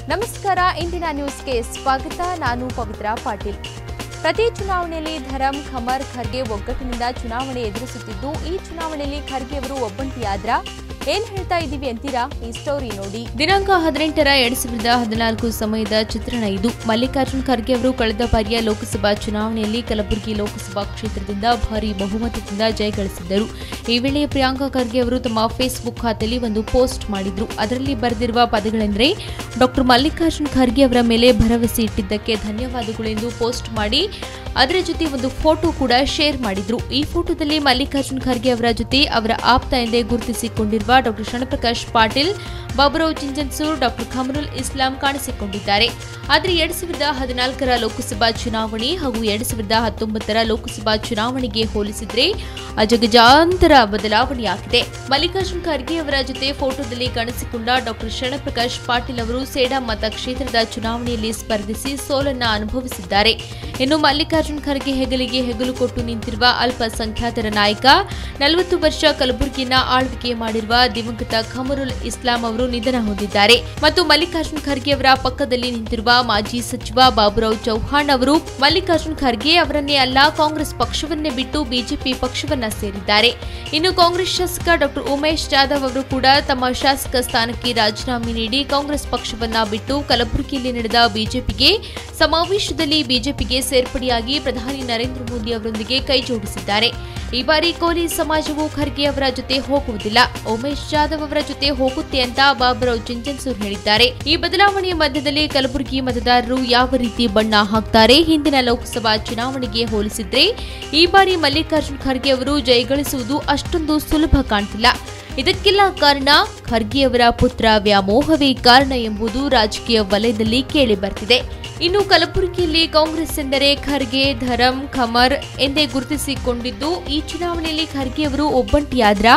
ನಮಸ್ಕಾರ ಇಂದಿನ ನ್ಯೂಸ್ಗೆ ಸ್ವಾಗತ ನಾನು ಪವಿತ್ರ ಪಾಟೀಲ್ ಪ್ರತಿ ಚುನಾವಣೆಯಲ್ಲಿ ಧರಂ ಖಮರ್ ಖರ್ಗೆ ಒಗ್ಗಟ್ಟಿನಿಂದ ಚುನಾವಣೆ ಎದುರಿಸುತ್ತಿದ್ದು ಈ ಚುನಾವಣೆಯಲ್ಲಿ ಖರ್ಗೆ ಅವರು ಒಬ್ಬಂಟಿಯಾದ್ರ ಏನ್ ಹೇಳ್ತಾ ಇದ್ದೀವಿ ಅಂತೀರಾ ಈ ಸ್ಟೋರಿ ನೋಡಿ ದಿನಾಂಕ ಹದಿನೆಂಟರ ಎರಡ್ ಸಾವಿರದ ಹದಿನಾಲ್ಕು ಸಮಯದ ಚಿತ್ರಣ ಇದು ಮಲ್ಲಿಕಾರ್ಜುನ್ ಖರ್ಗೆ ಅವರು ಕಳೆದ ಬಾರಿಯ ಲೋಕಸಭಾ ಚುನಾವಣೆಯಲ್ಲಿ ಕಲಬುರಗಿ ಲೋಕಸಭಾ ಕ್ಷೇತ್ರದಿಂದ ಭಾರಿ ಬಹುಮತದಿಂದ ಜಯಗಳಿಸಿದ್ದರು ಈ ವೇಳೆ ಪ್ರಿಯಾಂಕಾ ಖರ್ಗೆ ಅವರು ತಮ್ಮ ಫೇಸ್ಬುಕ್ ಖಾತೆಯಲ್ಲಿ ಒಂದು ಪೋಸ್ಟ್ ಮಾಡಿದ್ರು ಅದರಲ್ಲಿ ಬರೆದಿರುವ ಪದಗಳೆಂದರೆ ಡಾಕ್ಟರ್ ಮಲ್ಲಿಕಾರ್ಜುನ್ ಖರ್ಗೆ ಅವರ ಮೇಲೆ ಭರವಸೆ ಇಟ್ಟಿದ್ದಕ್ಕೆ ಧನ್ಯವಾದಗಳು ಎಂದು ಪೋಸ್ಟ್ ಮಾಡಿ ಅದರ ಜೊತೆ ಒಂದು ಫೋಟೋ ಕೂಡ ಶೇರ್ ಮಾಡಿದ್ರು ಈ ಫೋಟೋದಲ್ಲಿ ಮಲ್ಲಿಕಾರ್ಜುನ್ ಖರ್ಗೆ ಅವರ ಜೊತೆ ಅವರ ಆಪ್ತ ಎಂದೇ ಗುರುತಿಸಿಕೊಂಡಿರುವ ಡಾಕ್ಟರ್ ಶರಣಪ್ರಕಾಶ್ ಪಾಟೀಲ್ ಬಾಬುರಾವ್ ಚಿಂಜನ್ಸೂರ್ ಡಾಕ್ಟರ್ ಖಮರುಲ್ ಇಸ್ಲಾಂ ಕಾಣಿಸಿಕೊಂಡಿದ್ದಾರೆ ಆದರೆ ಎರಡ್ ಸಾವಿರದ ಹದಿನಾಲ್ಕರ ಲೋಕಸಭಾ ಚುನಾವಣೆ ಹಾಗೂ ಎರಡ್ ಸಾವಿರದ ಹತ್ತೊಂಬತ್ತರ ಲೋಕಸಭಾ ಚುನಾವಣೆಗೆ ಹೋಲಿಸಿದ್ರೆ ಅಜಗಜಾಂತರ ಬದಲಾವಣೆಯಾಗಿದೆ ಮಲ್ಲಿಕಾರ್ಜುನ್ ಖರ್ಗೆ ಅವರ ಜೊತೆ ಫೋಟೋದಲ್ಲಿ ಕಾಣಿಸಿಕೊಂಡ ಡಾಕ್ಟರ್ ಶರಣಪ್ರಕಾಶ್ ಪಾಟೀಲ್ ಅವರು ಸೇಡಾ ಮತಕ್ಷೇತ್ರದ ಚುನಾವಣೆಯಲ್ಲಿ ಸ್ಪರ್ಧಿಸಿ ಸೋಲನ್ನ ಅನುಭವಿಸಿದ್ದಾರೆ ಇನ್ನು ಮಲ್ಲಿಕಾರ್ಜುನ್ ಖರ್ಗೆ ಹೆಗಲಿಗೆ ಹೆಗಲು ಕೊಟ್ಟು ನಿಂತಿರುವ ಅಲ್ಪಸಂಖ್ಯಾತರ ನಾಯಕ ನಲವತ್ತು ವರ್ಷ ಕಲಬುರಗಿಯನ್ನ ಆಳ್ವಿಕೆ ಮಾಡಿರುವ ದಿವಂಗತ ಖಮರುಲ್ ಇಸ್ಲಾಂ ಅವರು ನಿಧನ ಹೊಂದಿದ್ದಾರೆ ಮತ್ತು ಮಲ್ಲಿಕಾರ್ಜುನ್ ಖರ್ಗೆ ಅವರ ಪಕ್ಕದಲ್ಲಿ ನಿಂತಿರುವ ಮಾಜಿ ಸಚಿವ ಬಾಬುರಾವ್ ಚೌಹಾಣ್ ಅವರು ಮಲ್ಲಿಕಾರ್ಜುನ್ ಖರ್ಗೆ ಅವರನ್ನೇ ಅಲ್ಲ ಕಾಂಗ್ರೆಸ್ ಪಕ್ಷವನ್ನೇ ಬಿಟ್ಟು ಬಿಜೆಪಿ ಪಕ್ಷವನ್ನ ಸೇರಿದ್ದಾರೆ ಇನ್ನು ಕಾಂಗ್ರೆಸ್ ಶಾಸಕ ಡಾಕ್ಟರ್ ಉಮೇಶ್ ಜಾಧವ್ ಅವರು ಕೂಡ ತಮ್ಮ ಶಾಸಕ ಸ್ಥಾನಕ್ಕೆ ರಾಜೀನಾಮೆ ನೀಡಿ ಕಾಂಗ್ರೆಸ್ ಪಕ್ಷವನ್ನ ಬಿಟ್ಟು ಕಲಬುರಗಿಯಲ್ಲಿ ನಡೆದ ಬಿಜೆಪಿಗೆ ಸಮಾವೇಶದಲ್ಲಿ ಬಿಜೆಪಿಗೆ ಸೇರ್ಪಡೆಯಾಗಿ ಪ್ರಧಾನಿ ನರೇಂದ್ರ ಮೋದಿ ಅವರೊಂದಿಗೆ ಕೈ ಜೋಡಿಸಿದ್ದಾರೆ ಈ ಬಾರಿ ಕೋಲಿ ಸಮಾಜವು ಖರ್ಗೆ ಅವರ ಜೊತೆ ಹೋಗುವುದಿಲ್ಲ ಉಮೇಶ್ ಜಾಧವ್ ಅವರ ಜೊತೆ ಹೋಗುತ್ತೆ ಅಂತ ಬಾಬುರಾವ್ ಚಿಂಚನ್ಸೂರ್ ಹೇಳಿದ್ದಾರೆ ಈ ಬದಲಾವಣೆಯ ಮಧ್ಯದಲ್ಲಿ ಕಲಬುರಗಿ ಮತದಾರರು ಯಾವ ರೀತಿ ಬಣ್ಣ ಹಾಕ್ತಾರೆ ಹಿಂದಿನ ಲೋಕಸಭಾ ಚುನಾವಣೆಗೆ ಹೋಲಿಸಿದ್ರೆ ಈ ಬಾರಿ ಮಲ್ಲಿಕಾರ್ಜುನ್ ಖರ್ಗೆ ಅವರು ಜಯಗಳಿಸುವುದು ಅಷ್ಟೊಂದು ಸುಲಭ ಕಾಣ್ತಿಲ್ಲ ಇದಕ್ಕೆಲ್ಲ ಕಾರಣ ಖರ್ಗೆಯವರ ಪುತ್ರ ವ್ಯಾಮೋಹವೇ ಕಾರಣ ಎಂಬುದು ರಾಜಕೀಯ ವಲಯದಲ್ಲಿ ಕೇಳಿ ಬರ್ತಿದೆ ಇನ್ನು ಕಲಬುರಗಿಯಲ್ಲಿ ಕಾಂಗ್ರೆಸ್ ಎಂದರೆ ಖರ್ಗೆ ಧರಂ ಖಮರ್ ಎಂದೇ ಗುರುತಿಸಿಕೊಂಡಿದ್ದು ಈ ಚುನಾವಣೆಯಲ್ಲಿ ಖರ್ಗೆ ಅವರು ಒಬ್ಬಂಟಿಯಾದ್ರ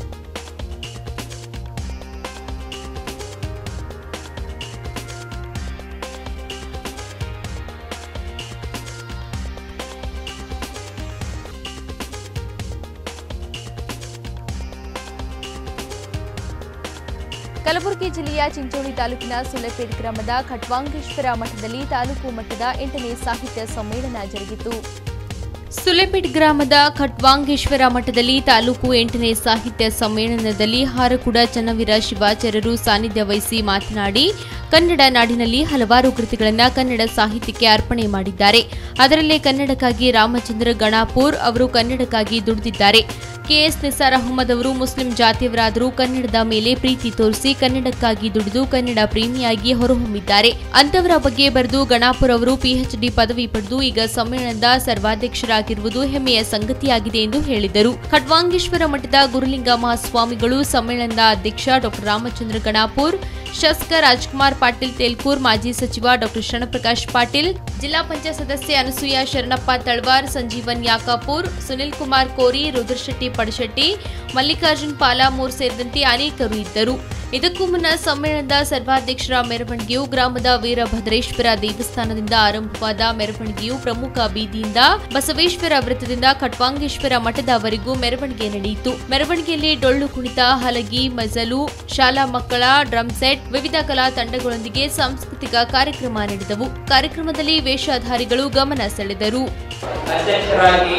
ಕಲಬುರಗಿ ಜಿಲ್ಲೆಯ ಚಿಂಚೋಳಿ ತಾಲೂಕಿನ ಸುಲೆಪೇಟ್ ಗ್ರಾಮದ ಖಟ್ವಾಂಗೇಶ್ವರ ಮಠದಲ್ಲಿ ತಾಲೂಕು ಮಟ್ಟದ ಎಂಟನೇ ಸಾಹಿತ್ಯ ಸಮ್ಮೇಳನ ಜರುಗಿತು ಸುಲೆಪೇಟ್ ಗ್ರಾಮದ ಖಟ್ವಾಂಗೇಶ್ವರ ಮಠದಲ್ಲಿ ತಾಲೂಕು ಎಂಟನೇ ಸಾಹಿತ್ಯ ಸಮ್ಮೇಳನದಲ್ಲಿ ಹಾರಕುಡ ಚನ್ನವೀರ ಶಿವಾಚಾರ್ಯರು ಸಾನ್ನಿಧ್ಯ ವಹಿಸಿ ಮಾತನಾಡಿ ಕನ್ನಡ ನಾಡಿನಲ್ಲಿ ಹಲವಾರು ಕೃತಿಗಳನ್ನು ಕನ್ನಡ ಸಾಹಿತ್ಯಕ್ಕೆ ಅರ್ಪಣೆ ಮಾಡಿದ್ದಾರೆ ಅದರಲ್ಲೇ ಕನ್ನಡಕ್ಕಾಗಿ ರಾಮಚಂದ್ರ ಗಣಾಪುರ್ ಅವರು ಕನ್ನಡಕ್ಕಾಗಿ ದುಡಿದಿದ್ದಾರೆ ಕೆಎಸ್ ನಿಸಾರ್ ಅಹಮದ್ ಅವರು ಮುಸ್ಲಿಂ ಜಾತಿಯವರಾದರೂ ಕನ್ನಡದ ಮೇಲೆ ಪ್ರೀತಿ ತೋರಿಸಿ ಕನ್ನಡಕ್ಕಾಗಿ ದುಡಿದು ಕನ್ನಡ ಪ್ರೇಮಿಯಾಗಿ ಹೊರಹೊಮ್ಮಿದ್ದಾರೆ ಅಂತವರ ಬಗ್ಗೆ ಬರೆದು ಗಣಾಪುರ್ ಅವರು ಪಿಎಚ್ಡಿ ಪದವಿ ಪಡೆದು ಈಗ ಸಮ್ಮೇಳನದ ಸರ್ವಾಧ್ಯಕ್ಷರಾಗಿರುವುದು ಹೆಮ್ಮೆಯ ಸಂಗತಿಯಾಗಿದೆ ಎಂದು ಹೇಳಿದರು ಖಡ್ವಾಂಗೇಶ್ವರ ಮಠದ ಗುರುಲಿಂಗ ಮಹಾಸ್ವಾಮಿಗಳು ಸಮ್ಮೇಳನದ ಅಧ್ಯಕ್ಷ ಡಾಕ್ಟರ್ ರಾಮಚಂದ್ರ ಗಣಾಪುರ್ ಶಾಸಕ ರಾಜ್ಕುಮಾರ್ ಪಾಟೀಲ್ ತೇಲ್ಕೂರ್ ಮಾಜಿ ಸಚಿವ ಡಾಕ್ಟರ್ ಶರಣಪ್ರಕಾಶ್ ಪಾಟೀಲ್ ಜಿಲ್ಲಾ ಪಂಚಾಯತ್ ಸದಸ್ಯೆ ಅನಸೂಯ ಶರಣಪ್ಪ ತಳ್ವಾರ್ ಸಂಜೀವನ್ ಯಾಕಾಪುರ್ ಸುನಿಲ್ ಕುಮಾರ್ ಕೋರಿ ರುದ್ರಶೆಟ್ಟಿ ಪಡಶೆಟ್ಟಿ ಮಲ್ಲಿಕಾರ್ಜುನ್ ಪಾಲಾಮೂರ್ ಸೇರಿದಂತೆ ಅನೇಕರು ಇದ್ದರು ಇದಕ್ಕೂ ಮುನ್ನ ಸಮ್ಮೇಳನದ ಸರ್ವಾಧ್ಯಕ್ಷರ ಮೆರವಣಿಗೆಯು ಗ್ರಾಮದ ವೀರಭದ್ರೇಶ್ವರ ದೇವಸ್ಥಾನದಿಂದ ಆರಂಭವಾದ ಮೆರವಣಿಗೆಯು ಪ್ರಮುಖ ಬೀದಿಯಿಂದ ಬಸವೇಶ್ವರ ವೃತ್ತದಿಂದ ಖಟ್ವಾಂಗೇಶ್ವರ ಮಠದವರೆಗೂ ಮೆರವಣಿಗೆ ನಡೆಯಿತು ಮೆರವಣಿಗೆಯಲ್ಲಿ ಡೊಳ್ಳು ಕುಣಿತ ಹಲಗಿ ಮಜಲು ಶಾಲಾ ಮಕ್ಕಳ ಡ್ರಮ್ ಸೆಟ್ ವಿವಿಧ ಕಲಾ ತಂಡಗಳೊಂದಿಗೆ ಸಾಂಸ್ಕೃತಿಕ ಕಾರ್ಯಕ್ರಮ ನಡೆದವು ಕಾರ್ಯಕ್ರಮದಲ್ಲಿ ವೇಷಧಾರಿಗಳು ಗಮನ ಸೆಳೆದರು ಅಧ್ಯಕ್ಷರಾಗಿ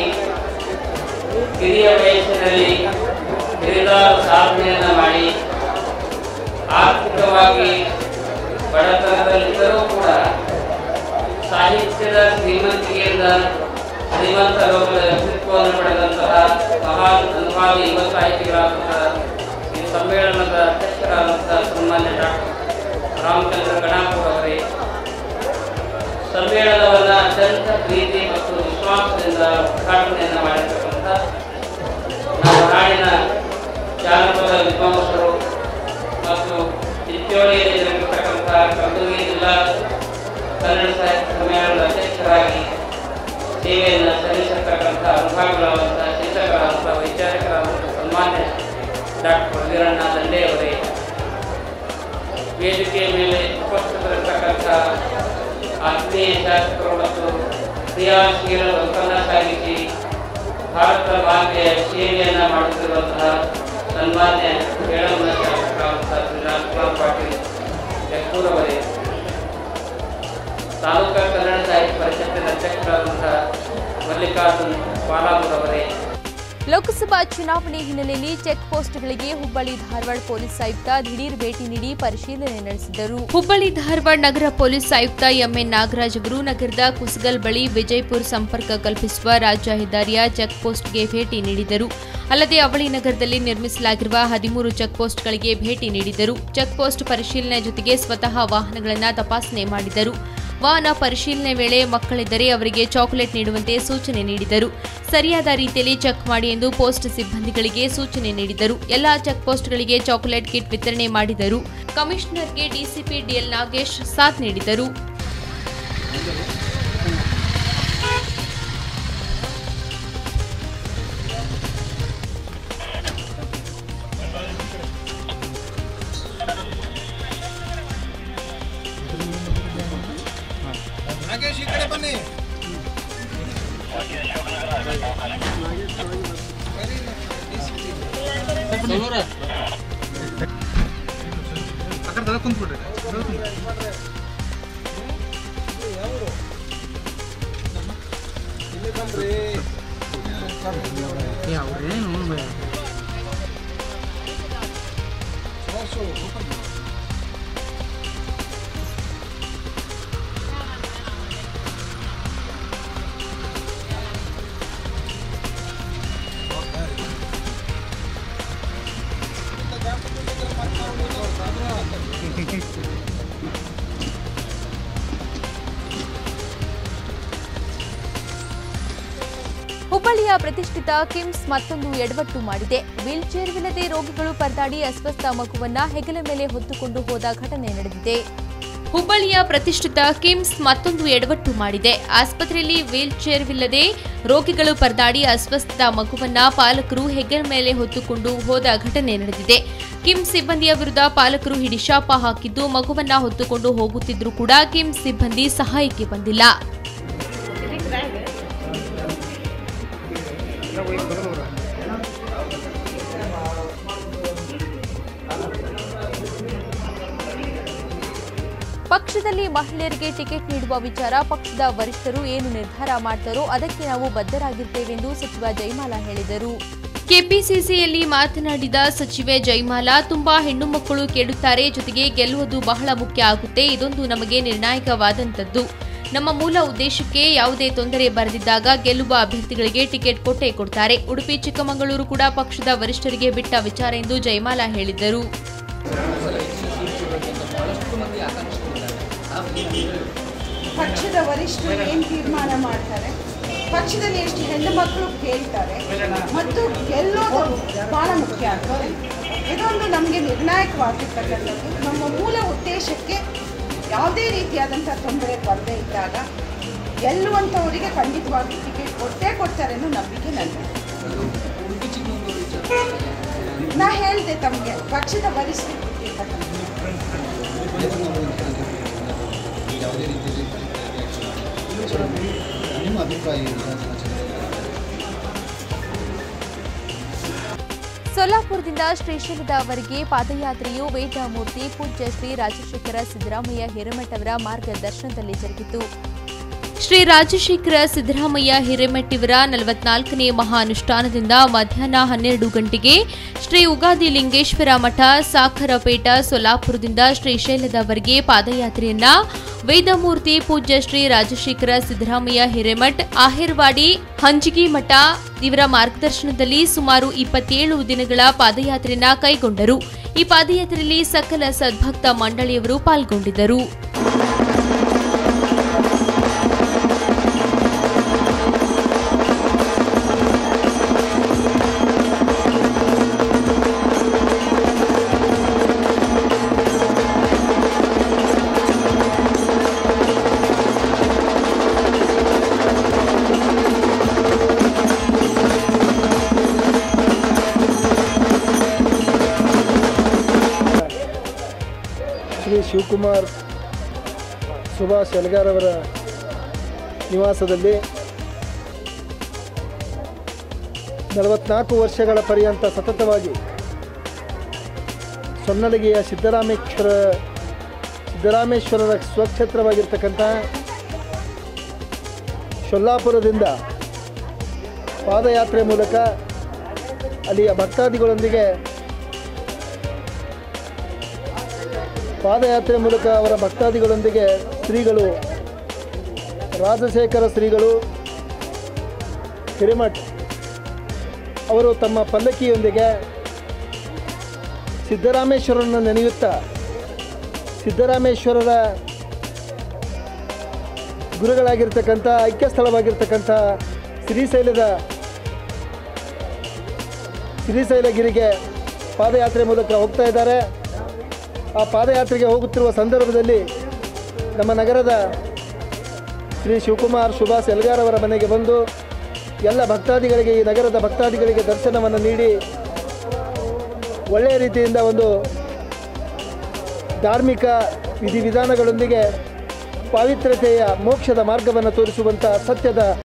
ಹಿರಿಯ ವಯಸ್ಸಿನಲ್ಲಿ ಹಿರಿದಾರು ಸಾಧನೆಯನ್ನು ಮಾಡಿ ಆರ್ಥಿಕವಾಗಿ ಬಡತನದಲ್ಲಿದ್ದರೂ ಕೂಡ ಸಾಹಿತ್ಯದ ಶ್ರೀಮಂತಿಕೆಯಿಂದ ಶ್ರೀಮಂತ ಲೋಕದ ವ್ಯಕ್ತಿತ್ವವನ್ನು ಪಡೆದಂತಹ ಮಹಾನ್ ಅನುಭಾವಿ ಯುವ ಸಾಹಿತಿಗಳಾದಂತಹ ಈ ಸಮ್ಮೇಳನದ ಅಧ್ಯಕ್ಷರಾದಂತಹ ಸನ್ಮಾನ್ಯ ಡಾಕ್ಟರ್ ರಾಮಚಂದ್ರ ಗಣಾಪುರ ಅವರೇ ಸಮ್ಮೇಳನವನ್ನು ಅತ್ಯಂತ ಪ್ರೀತಿ ಮತ್ತು ವಿಶ್ವಾಸದಿಂದ ಉದ್ಘಾಟನೆಯನ್ನು ಮಾಡಿರ್ತಕ್ಕಂಥ ನಮ್ಮ ನಾಡಿನ ಜಾನಪದ ವಿದ್ವಾಂಸರು ಮತ್ತು ಚಿಂಚೋಳಿಯಲ್ಲಿ ಜರುಗಿರ್ತಕ್ಕಂಥ ಕಲಬುರಗಿ ಜಿಲ್ಲಾ ಕನ್ನಡ ಸಾಹಿತ್ಯ ಸಮ್ಮೇಳನದ ಅಧ್ಯಕ್ಷರಾಗಿ ಸೇವೆಯನ್ನು ಸಲ್ಲಿಸಿರ್ತಕ್ಕಂಥ ಅನುಭಾವಿಗಳಾದಂಥ ಚಿಂತಕರಾದಂಥ ವೈಚಾರಿಕರಾದಂಥ ಸನ್ಮಾನ್ಯ ಡಾಕ್ಟರ್ ವೀರಣ್ಣ ದಂಡೆ ಅವರೇ ವೇದಿಕೆಯ ಮೇಲೆ ಉಪಸ್ಥಿತರಿರ್ತಕ್ಕಂಥ ಆತ್ಮೀಯ ಶಾಸಕರು ಮತ್ತು ಕ್ರಿಯಾಶೀಲ ಒಪ್ಪಂದ ಸಾಗಿಸಿ ಭಾರತ ಮಾತೆಯ ಸೇವೆಯನ್ನು ಮಾಡುತ್ತಿರುವಂತಹ ಸನ್ಮಾನ್ಯ ಏಳಮ್ಮ ಶಾಸಕರಾದಂತಹ ಶ್ರೀ ರಾಜ್ಕುಮಾರ್ ಪಾಟೀಲ್ ಯಕ್ಕೂರವರೇ ಮಲ್ಲಿಕಾರ್ಜುನ್ ಪಾಲಾಪುರ್ ಅವರೇ ಲೋಕಸಭಾ ಚುನಾವಣೆ ಹಿನ್ನೆಲೆಯಲ್ಲಿ ಚೆಕ್ ಪೋಸ್ಟ್ಗಳಿಗೆ ಹುಬ್ಬಳ್ಳಿ ಧಾರವಾಡ ಪೊಲೀಸ್ ಆಯುಕ್ತ ದಿಢೀರ್ ಭೇಟಿ ನೀಡಿ ಪರಿಶೀಲನೆ ನಡೆಸಿದರು ಹುಬ್ಬಳ್ಳಿ ಧಾರವಾಡ ನಗರ ಪೊಲೀಸ್ ಆಯುಕ್ತ ಎಂಎನ್ ನಾಗರಾಜ್ ಅವರು ನಗರದ ಕುಸಗಲ್ ಬಳಿ ವಿಜಯಪುರ ಸಂಪರ್ಕ ಕಲ್ಪಿಸುವ ರಾಜ್ಯ ಹೆದ್ದಾರಿಯ ಚೆಕ್ ಪೋಸ್ಟ್ಗೆ ಭೇಟಿ ನೀಡಿದರು ಅಲ್ಲದೆ ಅವಳಿ ನಗರದಲ್ಲಿ ನಿರ್ಮಿಸಲಾಗಿರುವ ಹದಿಮೂರು ಚೆಕ್ ಪೋಸ್ಟ್ಗಳಿಗೆ ಭೇಟಿ ನೀಡಿದರು ಚೆಕ್ ಪೋಸ್ಟ್ ಪರಿಶೀಲನೆ ಜೊತೆಗೆ ಸ್ವತಃ ವಾಹನಗಳನ್ನು ತಪಾಸಣೆ ಮಾಡಿದರು ವಾಹನ ಪರಿಶೀಲನೆ ವೇಳೆ ಮಕ್ಕಳಿದ್ದರೆ ಅವರಿಗೆ ಚಾಕೊಲೇಟ್ ನೀಡುವಂತೆ ಸೂಚನೆ ನೀಡಿದರು ಸರಿಯಾದ ರೀತಿಯಲ್ಲಿ ಚೆಕ್ ಮಾಡಿ ಎಂದು ಪೋಸ್ಟ್ ಸಿಬ್ಬಂದಿಗಳಿಗೆ ಸೂಚನೆ ನೀಡಿದರು ಎಲ್ಲಾ ಚೆಕ್ ಪೋಸ್ಟ್ಗಳಿಗೆ ಚಾಕೊಲೇಟ್ ಕಿಟ್ ವಿತರಣೆ ಮಾಡಿದರು ಕಮಿಷನರ್ಗೆ ಡಿಸಿಪಿ ಡಿಎಲ್ ನಾಗೇಶ್ ಸಾಥ್ ನೀಡಿದರು ನಾಗೇಶ್ ಈ ಕಡೆ ಬನ್ನಿ ಆ ಕಡೆ ತಲೆ ಕುಂತ್ಬಿಡ್ರಿ ತಲೆ ಕುಂತ್ಬಿಡ್ರಿ. ಹುಬ್ಬಳ್ಳಿಯ ಪ್ರತಿಷ್ಠಿತ ಕಿಮ್ಸ್ ಮತ್ತೊಂದು ಎಡವಟ್ಟು ಮಾಡಿದೆ ವೀಲ್ಚೇರ್ವಿಲ್ಲದೆ ರೋಗಿಗಳು ಪರದಾಡಿ ಅಸ್ವಸ್ಥ ಮಗುವನ್ನ ಹೆಗಲ ಮೇಲೆ ಹೊತ್ತುಕೊಂಡು ಹೋದ ಘಟನೆ ನಡೆದಿದೆ ಹುಬ್ಬಳ್ಳಿಯ ಪ್ರತಿಷ್ಠಿತ ಕಿಮ್ಸ್ ಮತ್ತೊಂದು ಎಡವಟ್ಟು ಮಾಡಿದೆ ಆಸ್ಪತ್ರೆಯಲ್ಲಿ ವೀಲ್ಚೇರ್ವಿಲ್ಲದೆ ರೋಗಿಗಳು ಪರದಾಡಿ ಅಸ್ವಸ್ಥ ಮಗುವನ್ನ ಪಾಲಕರು ಹೆಗಲ ಮೇಲೆ ಹೊತ್ತುಕೊಂಡು ಹೋದ ಘಟನೆ ನಡೆದಿದೆ ಕಿಮ್ಸ್ ಸಿಬ್ಬಂದಿಯ ವಿರುದ್ಧ ಪಾಲಕರು ಹಿಡಿಶಾಪ ಹಾಕಿದ್ದು ಮಗುವನ್ನ ಹೊತ್ತುಕೊಂಡು ಹೋಗುತ್ತಿದ್ರೂ ಕೂಡ ಕಿಮ್ಸ್ ಸಿಬ್ಬಂದಿ ಸಹಾಯಕ್ಕೆ ಬಂದಿಲ್ಲ ಪಕ್ಷದಲ್ಲಿ ಮಹಿಳೆಯರಿಗೆ ಟಿಕೆಟ್ ನೀಡುವ ವಿಚಾರ ಪಕ್ಷದ ವರಿಷ್ಠರು ಏನು ನಿರ್ಧಾರ ಮಾಡ್ತಾರೋ ಅದಕ್ಕೆ ನಾವು ಬದ್ಧರಾಗಿರ್ತೇವೆಂದು ಸಚಿವ ಜಯಮಾಲಾ ಹೇಳಿದರು ಕೆಪಿಸಿಸಿಯಲ್ಲಿ ಮಾತನಾಡಿದ ಸಚಿವೆ ಜಯಮಾಲಾ ತುಂಬಾ ಹೆಣ್ಣು ಮಕ್ಕಳು ಕೇಳುತ್ತಾರೆ ಜೊತೆಗೆ ಗೆಲ್ಲುವುದು ಬಹಳ ಮುಖ್ಯ ಆಗುತ್ತೆ ಇದೊಂದು ನಮಗೆ ನಿರ್ಣಾಯಕವಾದಂಥದ್ದು ನಮ್ಮ ಮೂಲ ಉದ್ದೇಶಕ್ಕೆ ಯಾವುದೇ ತೊಂದರೆ ಬರದಿದ್ದಾಗ ಗೆಲ್ಲುವ ಅಭ್ಯರ್ಥಿಗಳಿಗೆ ಟಿಕೆಟ್ ಕೊಟ್ಟೇ ಕೊಡ್ತಾರೆ ಉಡುಪಿ ಚಿಕ್ಕಮಗಳೂರು ಕೂಡ ಪಕ್ಷದ ವರಿಷ್ಠರಿಗೆ ಬಿಟ್ಟ ವಿಚಾರ ಎಂದು ಜಯಮಾಲಾ ಹೇಳಿದರು ಪಕ್ಷದ ವರಿಷ್ಠರು ಏನು ತೀರ್ಮಾನ ಮಾಡ್ತಾರೆ ಪಕ್ಷದಲ್ಲಿ ಎಷ್ಟು ಹೆಣ್ಣು ಮಕ್ಕಳು ಕೇಳ್ತಾರೆ ಮತ್ತು ಗೆಲ್ಲೋದು ಬಹಳ ಮುಖ್ಯ ಆಗ್ತದೆ ಇದೊಂದು ನಮಗೆ ನಿರ್ಣಾಯಕವಾಗಿರ್ತಕ್ಕಂಥದ್ದು ನಮ್ಮ ಮೂಲ ಉದ್ದೇಶಕ್ಕೆ ಯಾವುದೇ ರೀತಿಯಾದಂಥ ತೊಂದರೆ ಬರದೇ ಇದ್ದಾಗ ಗೆಲ್ಲುವಂಥವರಿಗೆ ಖಂಡಿತವಾಗಿ ಟಿಕೆಟ್ ಕೊಟ್ಟೇ ಕೊಡ್ತಾರೆ ಅನ್ನೋ ನಂಬಿಕೆ ನನಗೆ ನಾ ಹೇಳಿದೆ ತಮಗೆ ಪಕ್ಷದ ವರಿಷ್ಠರು ಕೊಟ್ಟಿರ್ತಕ್ಕಂಥದ್ದು ಯಾವುದೇ ರೀತಿಯಲ್ಲಿ ನಿಮ್ಮ ಅಭಿಪ್ರಾಯ ಏನು ವಿಧಾನಸಭಾ ಚುನಾವಣೆ? ಸೊಲ್ಲಾಪುರದಿಂದ ಶ್ರೀಶೈಲದವರೆಗೆ ಪಾದಯಾತ್ರೆಯು ವೇದಮೂರ್ತಿ ಪೂಜ್ಯ ಶ್ರೀ ರಾಜಶೇಖರ ಸಿದ್ದರಾಮಯ್ಯ ಹಿರೇಮಠ ಅವರ ಮಾರ್ಗದರ್ಶನದಲ್ಲಿ ಜರುಗಿತು ಶ್ರೀ ರಾಜಶೇಖರ ಸಿದ್ದರಾಮಯ್ಯ ಹಿರೇಮಠ್ ಇವರ ನಲವತ್ನಾಲ್ಕನೇ ಮಹಾನುಷ್ಠಾನದಿಂದ ಮಧ್ಯಾಹ್ನ ಹನ್ನೆರಡು ಗಂಟೆಗೆ ಶ್ರೀ ಉಗಾದಿ ಲಿಂಗೇಶ್ವರ ಮಠ ಸಾಖರಪೇಟ ಸೊಲ್ಲಾಪುರದಿಂದ ಶ್ರೀಶೈಲದವರೆಗೆ ಪಾದಯಾತ್ರೆಯನ್ನ ವೇದಮೂರ್ತಿ ಪೂಜ್ಯ ಶ್ರೀ ರಾಜಶೇಖರ ಸಿದ್ದರಾಮಯ್ಯ ಹಿರೇಮಠ್ ಆಹಿರ್ವಾಡಿ ಹಂಜಿಗಿ ಮಠ ಇವರ ಮಾರ್ಗದರ್ಶನದಲ್ಲಿ ಸುಮಾರು ಇಪ್ಪತ್ತೇಳು ದಿನಗಳ ಪಾದಯಾತ್ರೆಯನ್ನ ಕೈಗೊಂಡರು ಈ ಪಾದಯಾತ್ರೆಯಲ್ಲಿ ಸಕಲ ಸದ್ಭಕ್ತ ಮಂಡಳಿಯವರು ಪಾಲ್ಗೊಂಡಿದ್ದರು ಶ್ರೀ ಶಿವಕುಮಾರ್ ಸುಭಾಷ್ ಯಲಗಾರ್ ಅವರ ನಿವಾಸದಲ್ಲಿ ನಲವತ್ನಾಲ್ಕು ವರ್ಷಗಳ ಪರ್ಯಂತ ಸತತವಾಗಿ ಸೊನ್ನಲಗಿಯ ಸಿದ್ದರಾಮೇಶ್ವರ ಸಿದ್ದರಾಮೇಶ್ವರರ ಸ್ವಕ್ಷೇತ್ರವಾಗಿರ್ತಕ್ಕಂಥ ಶೊಲ್ಲಾಪುರದಿಂದ ಪಾದಯಾತ್ರೆ ಮೂಲಕ ಅಲ್ಲಿಯ ಭಕ್ತಾದಿಗಳೊಂದಿಗೆ ಪಾದಯಾತ್ರೆ ಮೂಲಕ ಅವರ ಭಕ್ತಾದಿಗಳೊಂದಿಗೆ ಶ್ರೀಗಳು ರಾಜಶೇಖರ ಶ್ರೀಗಳು ಹಿರೇಮಠ್ ಅವರು ತಮ್ಮ ಪಲ್ಲಕ್ಕಿಯೊಂದಿಗೆ ಸಿದ್ದರಾಮೇಶ್ವರನ ನೆನೆಯುತ್ತಾ ಸಿದ್ದರಾಮೇಶ್ವರರ ಗುರುಗಳಾಗಿರ್ತಕ್ಕಂಥ ಐಕ್ಯ ಸ್ಥಳವಾಗಿರ್ತಕ್ಕಂಥ ಶ್ರೀಶೈಲದ ಶ್ರೀಶೈಲಗಿರಿಗೆ ಪಾದಯಾತ್ರೆ ಮೂಲಕ ಹೋಗ್ತಾ ಇದ್ದಾರೆ ಆ ಪಾದಯಾತ್ರೆಗೆ ಹೋಗುತ್ತಿರುವ ಸಂದರ್ಭದಲ್ಲಿ ನಮ್ಮ ನಗರದ ಶ್ರೀ ಶಿವಕುಮಾರ್ ಸುಭಾಷ್ ಎಲ್ಗಾರ್ ಅವರ ಮನೆಗೆ ಬಂದು ಎಲ್ಲ ಭಕ್ತಾದಿಗಳಿಗೆ ಈ ನಗರದ ಭಕ್ತಾದಿಗಳಿಗೆ ದರ್ಶನವನ್ನು ನೀಡಿ ಒಳ್ಳೆಯ ರೀತಿಯಿಂದ ಒಂದು ಧಾರ್ಮಿಕ ವಿಧಿವಿಧಾನಗಳೊಂದಿಗೆ ಪಾವಿತ್ರ್ಯತೆಯ ಮೋಕ್ಷದ ಮಾರ್ಗವನ್ನು ತೋರಿಸುವಂಥ ಸತ್ಯದ